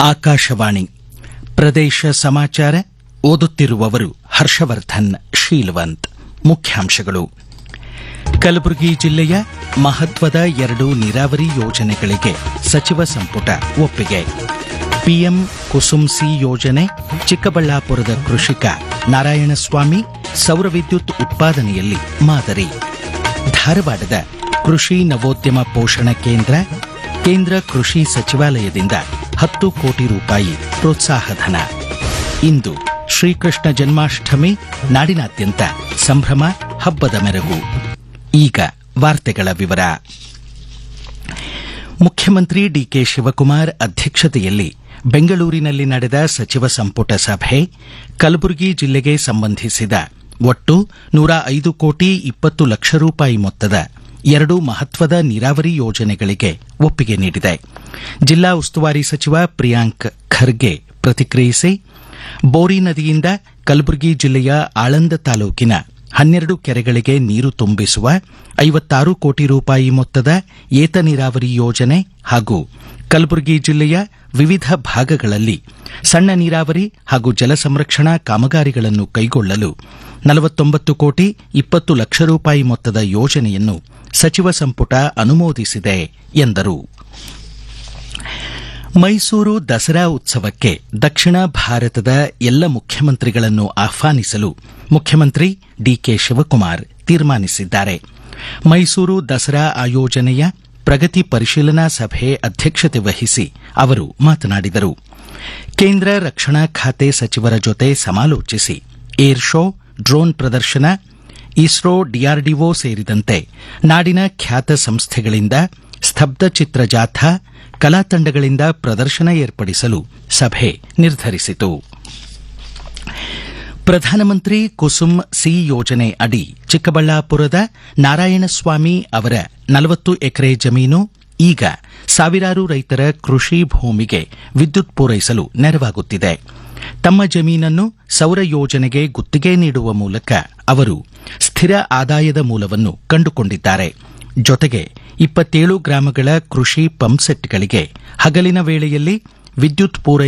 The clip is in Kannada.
ಆಕಾಶವಾಣಿ ಪ್ರದೇಶ ಸಮಾಚಾರ ಓದುತ್ತಿರುವವರು ಹರ್ಷವರ್ಧನ್ ಶೀಲವಂತ್ ಮುಖ್ಯಾಂಶಗಳು ಕಲಬುರಗಿ ಜಿಲ್ಲೆಯ ಮಹತ್ವದ ಎರಡು ನೀರಾವರಿ ಯೋಜನೆಗಳಿಗೆ ಸಚಿವ ಸಂಪುಟ ಒಪ್ಪಿಗೆ ಪಿಎಂ ಕುಸುಮ್ ಸಿ ಯೋಜನೆ ಚಿಕ್ಕಬಳ್ಳಾಪುರದ ಕೃಷಿಕ ನಾರಾಯಣಸ್ವಾಮಿ ಸೌರ ವಿದ್ಯುತ್ ಉತ್ಪಾದನೆಯಲ್ಲಿ ಮಾದರಿ ಧಾರವಾಡದ ಕೃಷಿ ನವೋದ್ಯಮ ಪೋಷಣ ಕೇಂದ್ರ ಕೇಂದ್ರ ಕೃಷಿ ಸಚಿವಾಲಯದಿಂದ ಹತ್ತು ಕೋಟಿ ರೂಪಾಯಿ ಪ್ರೋತ್ಸಾಹಧನ ಇಂದು ಶ್ರೀಕೃಷ್ಣ ಜನ್ಮಾಷ್ಟಮಿ ನಾಡಿನಾದ್ಯಂತ ಸಂಭ್ರಮ ಹಬ್ಬದ ಮೆರಗು ಈಗ ವಾರ್ತೆಗಳ ವಿವರ ಮುಖ್ಯಮಂತ್ರಿ ಡಿಕೆ ಶಿವಕುಮಾರ್ ಅಧ್ಯಕ್ಷತೆಯಲ್ಲಿ ಬೆಂಗಳೂರಿನಲ್ಲಿ ನಡೆದ ಸಚಿವ ಸಂಪುಟ ಸಭೆ ಕಲಬುರಗಿ ಜಿಲ್ಲೆಗೆ ಸಂಬಂಧಿಸಿದ ಒಟ್ಟು ನೂರ ಐದು ಕೋಟಿ ಇಪ್ಪತ್ತು ಲಕ್ಷ ರೂಪಾಯಿ ಮೊತ್ತದ ಎರಡು ಮಹತ್ವದ ನೀರಾವರಿ ಯೋಜನೆಗಳಿಗೆ ಒಪ್ಪಿಗೆ ನೀಡಿದೆ ಜಿಲ್ಲಾ ಉಸ್ತುವಾರಿ ಸಚಿವ ಪ್ರಿಯಾಂಕ್ ಖರ್ಗೆ ಪ್ರತಿಕ್ರಿಯಿಸಿ ಬೋರಿ ನದಿಯಿಂದ ಕಲಬುರಗಿ ಜಿಲ್ಲೆಯ ಆಳಂದ ತಾಲೂಕಿನ ಹನ್ನೆರಡು ಕೆರೆಗಳಿಗೆ ನೀರು ತುಂಬಿಸುವ ಐವತ್ತಾರು ಕೋಟಿ ರೂಪಾಯಿ ಮೊತ್ತದ ಏತ ನೀರಾವರಿ ಯೋಜನೆ ಹಾಗೂ ಕಲಬುರಗಿ ಜಿಲ್ಲೆಯ ವಿವಿಧ ಭಾಗಗಳಲ್ಲಿ ಸಣ್ಣ ನೀರಾವರಿ ಹಾಗೂ ಜಲ ಸಂರಕ್ಷಣಾ ಕಾಮಗಾರಿಗಳನ್ನು ಕೈಗೊಳ್ಳಲು ನಲವತ್ತೊಂಬತ್ತು ಕೋಟಿ ಇಪ್ಪತ್ತು ಲಕ್ಷ ರೂಪಾಯಿ ಮೊತ್ತದ ಯೋಜನೆಯನ್ನು ಸಚಿವ ಸಂಪುಟ ಅನುಮೋದಿಸಿದೆ ಎಂದರು ಮೈಸೂರು ದಸರಾ ಉತ್ಸವಕ್ಕೆ ದಕ್ಷಿಣ ಭಾರತದ ಎಲ್ಲ ಮುಖ್ಯಮಂತ್ರಿಗಳನ್ನು ಆಹ್ವಾನಿಸಲು ಮುಖ್ಯಮಂತ್ರಿ ಡಿಕೆ ಶಿವಕುಮಾರ್ ತೀರ್ಮಾನಿಸಿದ್ದಾರೆ ಮೈಸೂರು ದಸರಾ ಆಯೋಜನೆಯ ಪ್ರಗತಿ ಪರಿಶೀಲನಾ ಸಭೆ ಅಧ್ಯಕ್ಷತೆ ವಹಿಸಿ ಅವರು ಮಾತನಾಡಿದರು ಕೇಂದ್ರ ರಕ್ಷಣಾ ಖಾತೆ ಸಚಿವರ ಜೊತೆ ಸಮಾಲೋಚಿಸಿ ಏರ್ ಶೋ ಡ್ರೋನ್ ಪ್ರದರ್ಶನ ಇಸ್ರೋ ಡಿಆರ್ಡಿಒ ಸೇರಿದಂತೆ ನಾಡಿನ ಖ್ಯಾತ ಸಂಸ್ಥೆಗಳಿಂದ ಸ್ತಬ್ಧ ಚಿತ್ರ ಜಾಥಾ ಕಲಾ ತಂಡಗಳಿಂದ ಪ್ರದರ್ಶನ ಏರ್ಪಡಿಸಲು ಸಭೆ ನಿರ್ಧರಿಸಿತು ಪ್ರಧಾನಮಂತ್ರಿ ಕುಸುಮ್ ಸಿ ಯೋಜನೆ ಅಡಿ ಚಿಕ್ಕಬಳ್ಳಾಪುರದ ನಾರಾಯಣಸ್ವಾಮಿ ಅವರ ನಲವತ್ತು ಎಕರೆ ಜಮೀನು ಈಗ ಸಾವಿರಾರು ರೈತರ ಕೃಷಿ ಭೂಮಿಗೆ ವಿದ್ಯುತ್ ಪೂರೈಸಲು ನೆರವಾಗುತ್ತಿದೆ ತಮ್ಮ ಜಮೀನನ್ನು ಸೌರ ಯೋಜನೆಗೆ ಗುತ್ತಿಗೆ ನೀಡುವ ಮೂಲಕ ಅವರು ಸ್ಥಿರ ಆದಾಯದ ಮೂಲವನ್ನು ಕಂಡುಕೊಂಡಿದ್ದಾರೆ ಜೊತೆಗೆ ಇಪ್ಪತ್ತೇಳು ಗ್ರಾಮಗಳ ಕೃಷಿ ಪಂಪ್ಸೆಟ್ಗಳಿಗೆ ಹಗಲಿನ ವೇಳೆಯಲ್ಲಿ ವಿದ್ಯುತ್ ಪೂರೈ